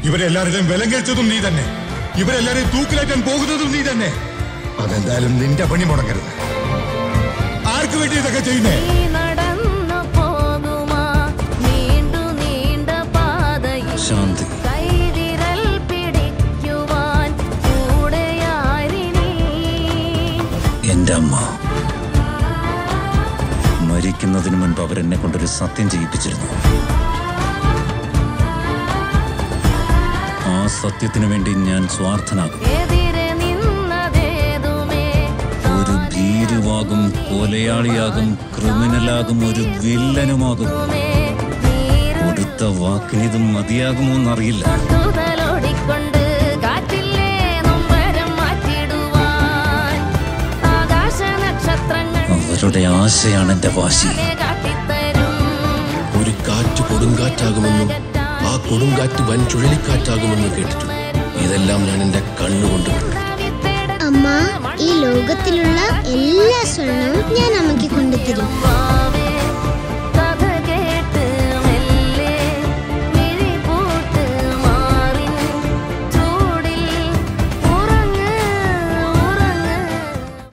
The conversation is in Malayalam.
ഇവരെല്ലാവരുടെയും വിലം കഴിച്ചതും നീ തന്നെ ഇവരെല്ലാരെയും തൂക്കിലേറ്റാൻ പോകുന്നതും നീ തന്നെ അതെന്തായാലും നിന്റെ പണി മുടക്കരുത് ആർക്ക് വേണ്ടി ഇതൊക്കെ ചെയ്യുന്നേ നീ നടന്നു പോകുമാ നീണ്ടു നീണ്ട പാതയിൽ ശാന്തി കൈവിരൽ പിടിക്കുവാൻ കൂടെയാരിനീ എന്റെ അമ്മ മരിക്കുന്നതിന് മുൻപ് അവരെന്നെ കൊണ്ടൊരു സത്യം ചെയ്യിപ്പിച്ചിരുന്നു ആ സത്യത്തിനു വേണ്ടി ഞാൻ സ്വാർത്ഥനാകും എതിരെ നിന്നതേതുമേ ഒരു ഭീരുവാകും കൊലയാളിയാകും ക്രിമിനലാകും ഒരു വില്ലനുമാകും കൊടുത്ത വാക്കിനിത് മതിയാകുമോ എന്നറിയില്ല തുതലോടിക്കൊണ്ട് കാറ്റില്ലേ നൊമ്പരം മാറ്റിടുവാൻ ആകാശ നക്ഷത്രങ്ങൾ അവരുടെ ആശയാണ് എന്റെ വാശി കാട്ടിത്തരും ഒരു കാറ്റ് കൊടുങ്കാറ്റാകുമെന്നും ആ കൊടുങ്കാറ്റ് വൻ ചുഴലിക്കാറ്റാകുമെന്നും കേട്ടിട്ടുണ്ട് ഇതെല്ലാം ഞാൻ എന്റെ കണ്ണുകൊണ്ട് കണ്ടു അമ്മ ഈ ലോകത്തിലുള്ള എല്ലാ സ്വർണവും ഞാൻ അമ്മയ്ക്ക് കൊണ്ടുതരും വാ